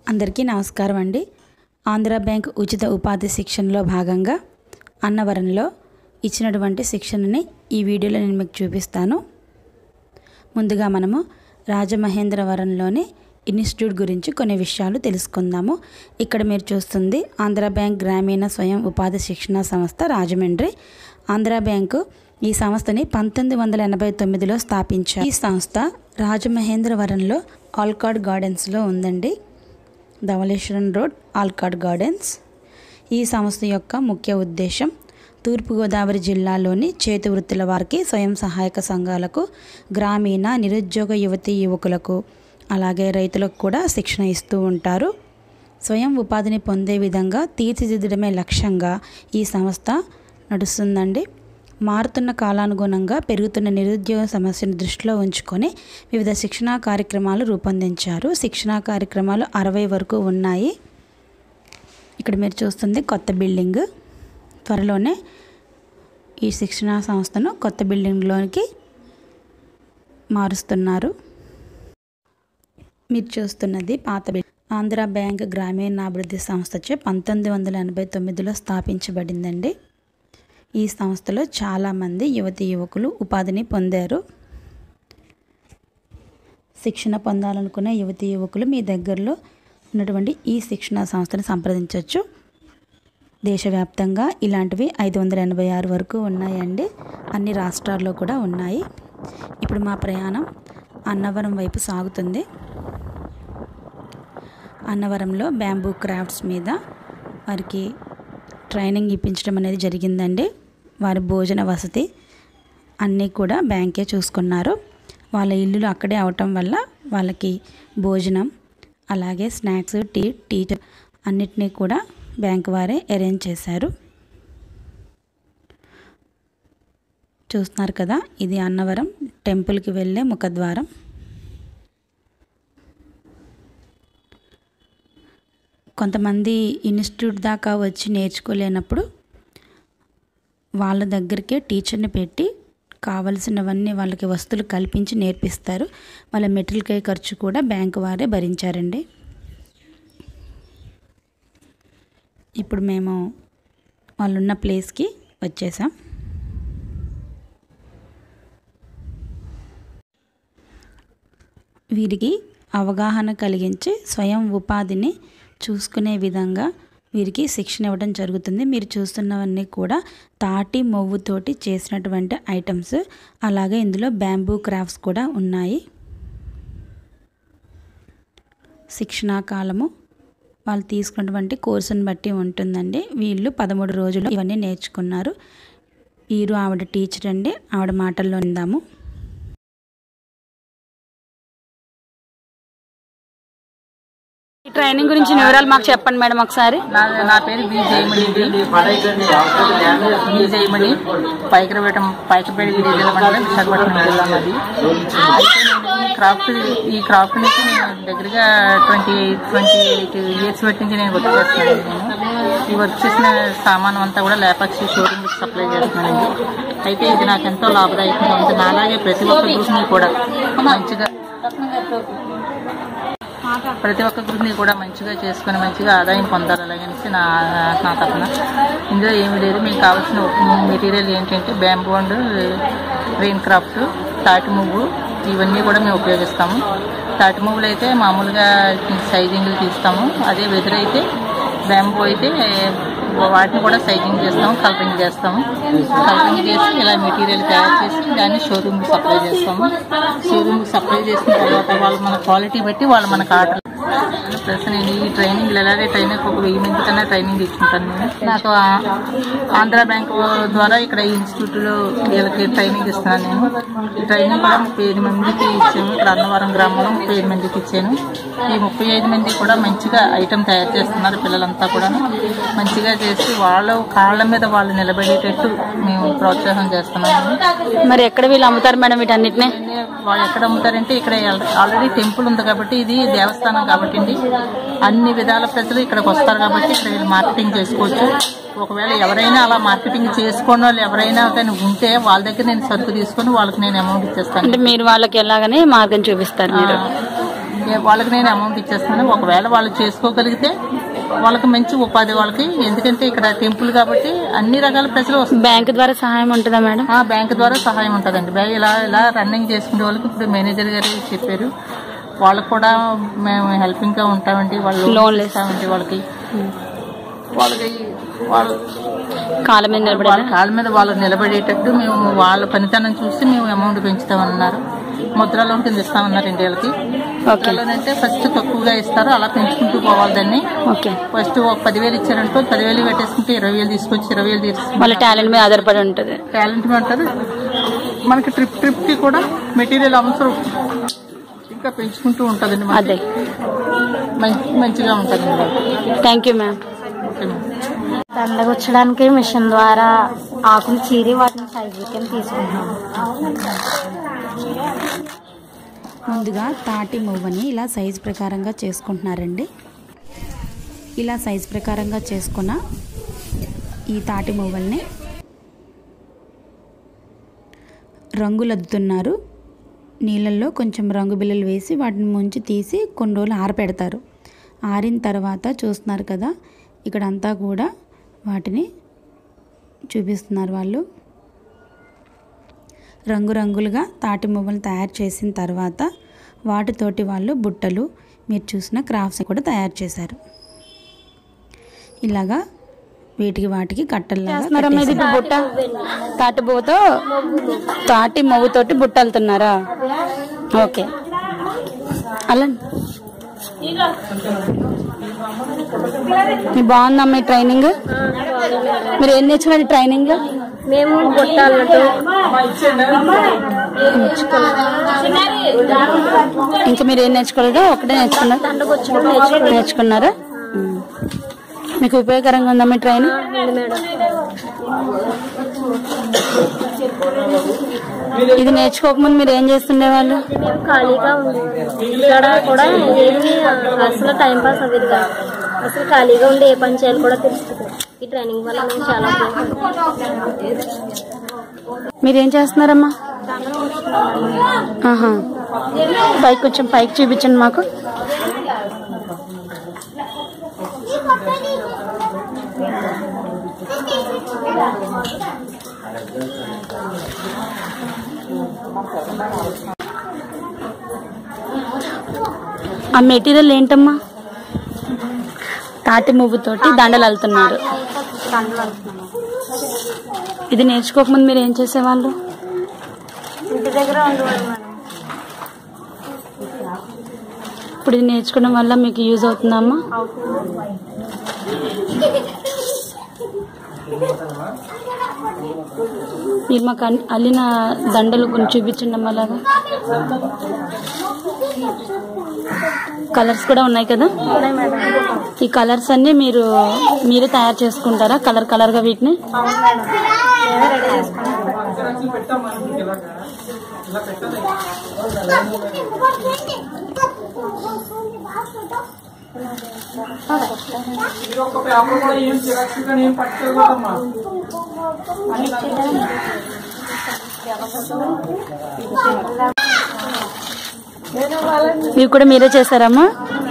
అందరికీ నమస్కారం అండి ఆంధ్ర బ్యాంక్ ఉచిత ఉపాధి శిక్షణలో భాగంగా అన్నవరంలో ఇచ్చినటువంటి శిక్షణని ఈ వీడియోలో నేను మీకు చూపిస్తాను ముందుగా మనము రాజమహేంద్రవరంలోని ఇన్స్టిట్యూట్ గురించి కొన్ని విషయాలు తెలుసుకుందాము ఇక్కడ మీరు చూస్తుంది ఆంధ్ర బ్యాంక్ గ్రామీణ స్వయం ఉపాధి శిక్షణ సంస్థ రాజమండ్రి ఆంధ్ర బ్యాంకు ఈ సంస్థని పంతొమ్మిది వందల ఎనభై తొమ్మిదిలో స్థాపించారు ఈ సంస్థ రాజమహేంద్రవరంలో ఆల్కాడ్ గార్డెన్స్లో ఉందండి ధవళేశ్వరం రోడ్ ఆల్కాడ్ గార్డెన్స్ ఈ సంస్థ యొక్క ముఖ్య ఉద్దేశం తూర్పుగోదావరి జిల్లాలోని చేతి వృత్తుల వారికి స్వయం సహాయక సంఘాలకు గ్రామీణ నిరుద్యోగ యువతీ యువకులకు అలాగే రైతులకు కూడా శిక్షణ ఇస్తూ ఉంటారు స్వయం ఉపాధిని పొందే విధంగా తీర్చిదిద్దడమే లక్ష్యంగా ఈ సంస్థ నడుస్తుందండి మారుతున్న కాలానుగుణంగా పెరుగుతున్న నిరుద్యోగ సమస్యను దృష్టిలో ఉంచుకొని వివిధ శిక్షణా కార్యక్రమాలు రూపొందించారు శిక్షణా కార్యక్రమాలు అరవై వరకు ఉన్నాయి ఇక్కడ మీరు చూస్తుంది కొత్త బిల్డింగ్ త్వరలోనే ఈ శిక్షణా సంస్థను కొత్త బిల్డింగ్లోనికి మారుస్తున్నారు మీరు చూస్తున్నది పాత బిల్డింగ్ ఆంధ్ర బ్యాంక్ గ్రామీణాభివృద్ధి సంస్థచే పంతొమ్మిది వందల ఎనభై తొమ్మిదిలో స్థాపించబడిందండి ఈ సంస్థలో చాలామంది యువతి యువకులు ఉపాధిని పొందారు శిక్షణ పొందాలనుకునే యువతి యువకులు మీ దగ్గరలో ఉన్నటువంటి ఈ శిక్షణ సంస్థను సంప్రదించవచ్చు దేశవ్యాప్తంగా ఇలాంటివి ఐదు వందల ఎనభై ఆరు వరకు ఉన్నాయండి అన్ని రాష్ట్రాల్లో కూడా ఉన్నాయి ఇప్పుడు మా ప్రయాణం అన్నవరం వైపు సాగుతుంది అన్నవరంలో బ్యాంబూ క్రాఫ్ట్స్ మీద వారికి ట్రైనింగ్ ఇప్పించడం అనేది జరిగిందండి వారి భోజన వసతి అన్నీ కూడా బ్యాంకే చూసుకున్నారు వాళ్ళ ఇల్లులు అక్కడే అవటం వల్ల వాళ్ళకి భోజనం అలాగే స్నాక్స్ టీ టీచర్ అన్నిటినీ కూడా బ్యాంక్ వారే అరేంజ్ చేశారు చూస్తున్నారు కదా ఇది అన్నవరం టెంపుల్కి వెళ్ళే ముఖద్వారం కొంతమంది ఇన్స్టిట్యూట్ దాకా వచ్చి నేర్చుకోలేనప్పుడు వాళ్ళ దగ్గరికే టీచర్ని పెట్టి కావలసినవన్నీ వాళ్ళకి వస్తువులు కల్పించి నేర్పిస్తారు వాళ్ళ మెటీరియల్ ఖర్చు కూడా బ్యాంకు వారే భరించారండి ఇప్పుడు మేము వాళ్ళు ఉన్న ప్లేస్కి వచ్చేసాం వీరికి అవగాహన కలిగించి స్వయం ఉపాధిని చూసుకునే విధంగా వీరికి శిక్షణ ఇవ్వడం జరుగుతుంది మీరు చూస్తున్నవన్నీ కూడా తాటి మొవ్వుతోటి చేసినటువంటి ఐటమ్స్ అలాగే ఇందులో బ్యాంబూ క్రాఫ్ట్స్ కూడా ఉన్నాయి శిక్షణా కాలము వాళ్ళు తీసుకున్నటువంటి కోర్సుని బట్టి ఉంటుందండి వీళ్ళు పదమూడు రోజులు ఇవన్నీ నేర్చుకున్నారు వీరు ఆవిడ టీచర్ అండి ఆవిడ మాటల్లో విందాము ఈ ట్రైనింగ్ గురించి వివరాలు మాకు చెప్పండి మేడం ఒకసారి నా నా పేరు వి జయమణి వి జయమణి పైకరపేట పైకరపేట గిరిజన మండలం విశాఖపట్నం జిల్లా మాది అయితే నేను ఈ క్రాఫ్ట్ ఈ క్రాఫ్ట్ నుంచి నేను దగ్గరగా ట్వంటీ ట్వంటీ ఎయిట్ ఇయర్స్ బట్టి నుంచి నేను వర్క్ చేస్తున్నాను నేను ఈ వర్క్ చేసిన సామానం అంతా కూడా లేపాక్షి షోరూమ్కి సప్లై చేస్తున్నానండి అయితే ఇది నాకు ఎంతో లాభదాయకంగా ఉంది నాలాగే ప్రతి ఒక్క గ్రూప్ని కూడా మంచిగా ప్రతి ఒక్క గ్రూప్ని కూడా మంచిగా చేసుకుని మంచిగా ఆదాయం పొందాలి అలాగనేసి నా నా తపన ఇందులో ఏమీ లేదు మీకు కావాల్సిన మెటీరియల్ ఏంటంటే బ్యాంబూ అండ్ రెయిన్ క్రాఫ్ట్ తాటి మువ్వు ఇవన్నీ కూడా మేము ఉపయోగిస్తాము తాటి మువ్వులు అయితే మామూలుగా సైజింగ్లు తీస్తాము అదే వెదురైతే బ్యాంబూ అయితే వాటిని కూడా సైజింగ్ చేస్తాము కలరింగ్ చేస్తాము కలరింగ్ చేసి ఇలా మెటీరియల్ తయారు చేసి దాన్ని షోరూమ్కి సప్లై చేస్తాము షోరూమ్కి సప్లై చేసిన తర్వాత వాళ్ళు మన క్వాలిటీ బట్టి వాళ్ళు మనకు ఆర్డర్ ప్లస్ నేను ఈ ట్రైనింగ్ ఎలాగే ట్రైనింగ్ ఒక వెయ్యి మంది కన్నా ట్రైనింగ్ తీసుకుంటాను నేను నాకు ఆ- ఆంధ్ర బ్యాంక్ ద్వారా ఇక్కడ ఈ ఇన్స్టిట్యూట్లో వీళ్ళకి ట్రైనింగ్ ఇస్తున్నాను నేను ఈ ట్రైనింగ్ కూడా ముప్పై ఐదు మందికి ఇచ్చాను ఇక్కడ అన్నవరం గ్రామంలో ముప్పై ఐదు మందికి ఇచ్చాను ఈ ముప్పై ఐదు మంది కూడా మంచిగా ఐటమ్ తయారు చేస్తున్నారు పిల్లలంతా కూడా మంచిగా చేసి వాళ్ళ కాళ్ళ మీద వాళ్ళు నిలబడేటట్టు మేము ప్రోత్సాహం చేస్తున్నాము మరి ఎక్కడ వీళ్ళు అమ్ముతారు మేడం వీటన్నిటిని వాళ్ళు ఎక్కడ అమ్ముతారంటే ఇక్కడ ఆల్రెడీ టెంపుల్ ఉంది కాబట్టి ఇది దేవస్థానం కాబట్టి అండి అన్ని విధాల ప్రజలు ఇక్కడికి వస్తారు కాబట్టి ఇక్కడ వీళ్ళు మార్కెటింగ్ చేసుకోవచ్చు ఒకవేళ ఎవరైనా అలా మార్కెటింగ్ చేసుకున్న వాళ్ళు ఎవరైనా కానీ ఉంటే వాళ్ళ దగ్గర నేను సరుకు తీసుకొని వాళ్ళకి నేను అమౌంట్ ఇచ్చేస్తాను అంటే మీరు వాళ్ళకి ఎలాగని మార్గం చూపిస్తారు మీరు ఏ- వాళ్ళకి నేను అమౌంట్ ఇచ్చేస్తాను ఒకవేళ వాళ్ళు చేసుకోగలిగితే వాళ్ళకి మంచి ఉపాధి వాళ్ళకి ఎందుకంటే ఇక్కడ టెంపుల్ కాబట్టి అన్ని రకాల ప్రజలు వస్తారు బ్యాంక్ ద్వారా సహాయం ఉంటుందా మేడం ఆ బ్యాంక్ ద్వారా సహాయం ఉంటుందండి బ్యాంక్ ఇలా ఇలా రన్నింగ్ చేసుకునే వాళ్ళకి ఇప్పుడు మేనేజర్ గారు చెప్పారు వాళ్ళకు కూడా మేము హెల్పింగ్ గా ఉంటామండి వాళ్ళు Loan లోన్లు ఇస్తామండి వాళ్ళకి వాళ్ళకి వాళ్ళ కాళ్ళ మీద వాళ్ళ నిలబడాలి కాళ్ళ మీద వాళ్ళు నిలబడేటట్టు మేము వాళ్ళ పనితనం చూసి మేము అమౌంట్ పెంచుతామన్నారు ముద్ర లోన్ కింద ఇస్తామన్నారు ఇండియాలకి ముద్ర లోన్ అంటే ఫస్ట్ తక్కువగా ఇస్తారు అలా పెంచుకుంటూ పోవాలి దాన్ని ఓకే ఫస్ట్ ఒక పదివేలు ఇచ్చారంటో పదివేలు పెట్టేసుకుంటే ఇరవై వేలు తీసుకొచ్చి ఇరవై వేలు తీసుకుంటే వాళ్ళ టాలెంట్ మీద ఆధారపడి ఉంటుంది టాలెంట్ ఉంటుంది మనకి ట్రిప్ ట్రిప్ కి కూడా మెటీరియల్ అవసరం ఇంకా పెంచుకుంటూ ఉంటుందండి మనకి. అదే మంచి మంచిగా ఉంటుందండి thank you ma'am okay madam. దండగుచ్చడానికి మిషన్ ద్వారా ఆకులు చీరి వాటిని సైజు కింద తీసుకుంటాం ముందుగా తాటి మువ్వని ఇలా సైజ్ ప్రకారంగా చేసుకుంటున్నారండి ఇలా సైజ్ ప్రకారంగా చేసుకున్న ఈ తాటి మువ్వల్ని రంగులద్దుతున్నారు నీళ్ళల్లో కొంచెం రంగు బిళ్ళలు వేసి వాటిని ముంచి తీసి కొన్ని రోజులు ఆరపెడతారు ఆరిన తర్వాత చూస్తున్నారు కదా ఇక్కడంతా కూడా వాటిని చూపిస్తున్నారు వాళ్ళు రంగురంగులుగా తాటి మువ్వలు తయారు చేసిన తర్వాత వాటితోటి వాళ్ళు బుట్టలు మీరు చూసిన క్రాఫ్ట్స్ కూడా తయారు చేశారు ఇలాగా వీటికి వాటికి కట్టల్లాగా చేస్తున్నారమ్మా ఇది ఇప్పుడు బుట్ట తాటి పువ్వుతో తాటి మొవ్వుతోటి బుట్ట వెళ్తున్నారా ఓకే అలా మీ బాగుందమ్మా ఈ ట్రైనింగ్ మీరు ఏం నేర్చుకున్నారు ఈ ట్రైనింగ్ మేము బుట్టాలతో ఇంకా మీరు ఏం నేర్చుకోలేదా ఒకటే నేర్చుకున్నారు దండగుచ్చడం నేర్చుకున్నాం నేర్చుకున్నారా ఉమ్. మీకు ఉపయోగకరంగా ఉందా మీ ట్రైనింగ్ ఇది నేర్చుకోకముందు మీరు ఏం చేస్తుండేవాళ్ళు మేము ఖాళీగా ఉండేవాళ్ళం ఇక్కడ కూడా ఏమి అసలు టైం పాస్ అవ్వదు కాదు అసలు ఖాళీగా ఉండి ఏ పని చేయాలి కూడా తెలుస్తుంది ఈ ట్రైనింగ్ వల్ల మేము చాలా ఉపయోగపడింది. మీరేం చేస్తున్నారమ్మా ఆహా పైకి కొంచెం పైకి చూపించండి మాకు ఆ మెటీరియల్ ఏంటమ్మా తాటి మువ్వుతోటి దండలు అల్లుతున్నారు ఇది నేర్చుకోకముందు మీరు ఏం చేసేవాళ్ళు ఇంటి దగ్గర ఉండేవాళ్ళం మేడం ఇప్పుడు ఇది నేర్చుకోవడం వల్ల మీకు యూజ్ అవుతుందమ్మా మీరు మాకు అన్ని- అల్లిన దండలు కొంచెం చూపించండి అమ్మా అలాగా కలర్స్ కూడా ఉన్నాయి కదా ఉన్నాయి మేడం ఈ కలర్స్ అన్ని మీరు మీరే తయారు చేసుకుంటారా కలర్ కలర్ గా వీటిని అవును మేడం మేమే రెడీ చేసుకుంటాం ఇవి కూడా మీరే చేశారమ్మా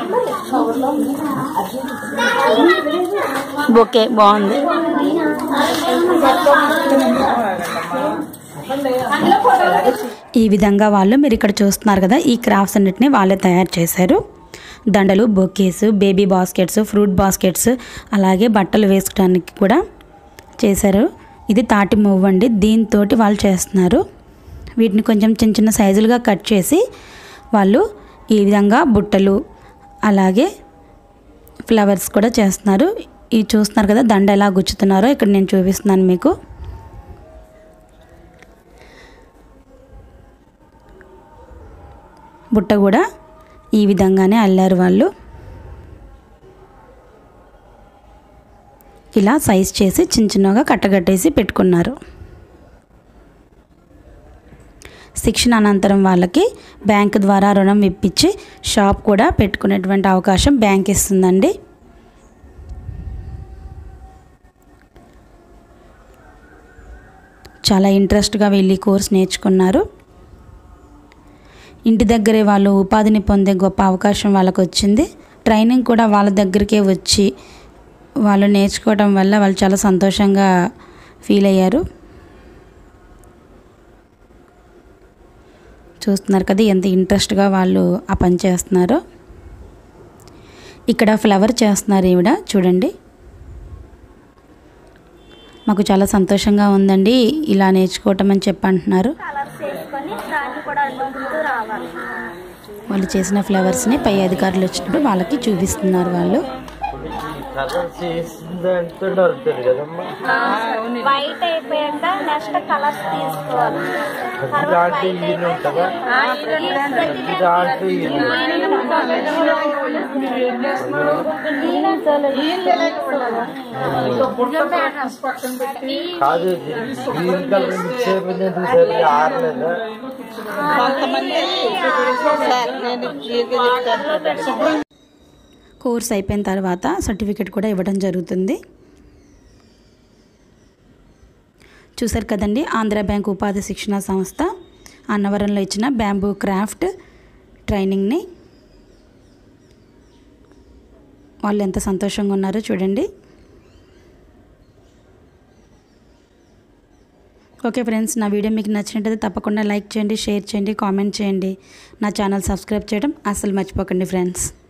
ఓకే బాగుంది ఈ విధంగా వాళ్ళు మీరు ఇక్కడ చూస్తున్నారు కదా ఈ క్రాఫ్ట్స్ అన్నిటిని వాళ్ళే తయారు చేశారు దండలు bouquets baby baskets fruit baskets అలాగే బట్టలు వేసుకోవడానికి కూడా చేశారు ఇది తాటి మువ్వు అండి దీంతో వాళ్ళు చేస్తున్నారు వీటిని కొంచెం చిన్న చిన్న సైజులుగా కట్ చేసి వాళ్ళు ఈ విధంగా బుట్టలు అలాగే ఫ్లవర్స్ కూడా చేస్తున్నారు ఇది చూస్తున్నారు కదా దండ ఎలా గుచ్చుతున్నారో ఇక్కడ నేను చూపిస్తున్నాను మీకు బుట్ట కూడా ఈ విధంగానే అల్లారు వాళ్ళు ఇలా సైజ్ చేసి చిన్న చిన్నగా కట్టగట్టేసి పెట్టుకున్నారు శిక్షణ అనంతరం వాళ్ళకి బ్యాంక్ ద్వారా రుణం ఇప్పించి షాప్ కూడా పెట్టుకునేటువంటి అవకాశం బ్యాంక్ ఇస్తుందండి చాలా ఇంట్రెస్ట్గా వెళ్ళి కోర్స్ నేర్చుకున్నారు ఇంటి దగ్గరే వాళ్ళు ఉపాధిని పొందే గొప్ప అవకాశం వాళ్ళకు వచ్చింది ట్రైనింగ్ కూడా వాళ్ళ దగ్గరికే వచ్చి వాళ్ళు నేర్చుకోవడం వల్ల వాళ్ళు చాలా సంతోషంగా ఫీల్ అయ్యారు చూస్తున్నారు కదా ఎంత ఇంట్రెస్ట్గా వాళ్ళు ఆ పని చేస్తున్నారో ఇక్కడ ఫ్లవర్ చేస్తున్నారు ఈవిడ చూడండి మాకు చాలా సంతోషంగా ఉందండి ఇలా నేర్చుకోవటం అని చెప్పి అంటున్నారు కలర్స్ వేసుకొని దాన్ని కూడా అడ్డుకుంటూ రావాలి వాళ్ళు చేసిన ఫ్లవర్స్ని పై అధికారులు వచ్చినప్పుడు వాళ్ళకి చూపిస్తున్నారు వాళ్ళు కలర్ చేసిందంటే దొరుకుతుంది కదమ్మా వైట్ అయిపోయాక నెక్స్ట్ కలర్స్ తీసుకోవాలి దాంట్లో ఈయన ఉంటుందా దాంట్లో ఈయన కాదు గ్రీన్ కలర్ మిక్స్ అయిపోయింది ఎందుకు సరిగ్గా ఆరలేదా కోర్స్ అయిపోయిన తర్వాత సర్టిఫికెట్ కూడా ఇవ్వడం జరుగుతుంది చూసారు కదండి ఆంధ్ర బ్యాంక్ ఉపాధి శిక్షణ సంస్థ అన్నవరంలో ఇచ్చిన బ్యాంబూ క్రాఫ్ట్ ట్రైనింగ్ని వాళ్ళు ఎంత సంతోషంగా ఉన్నారో చూడండి ఓకే ఫ్రెండ్స్ నా వీడియో మీకు నచ్చినట్టయితే తప్పకుండా లైక్ చేయండి షేర్ చేయండి కామెంట్ చేయండి నా ఛానల్ సబ్స్క్రైబ్ చేయడం అస్సలు మర్చిపోకండి ఫ్రెండ్స్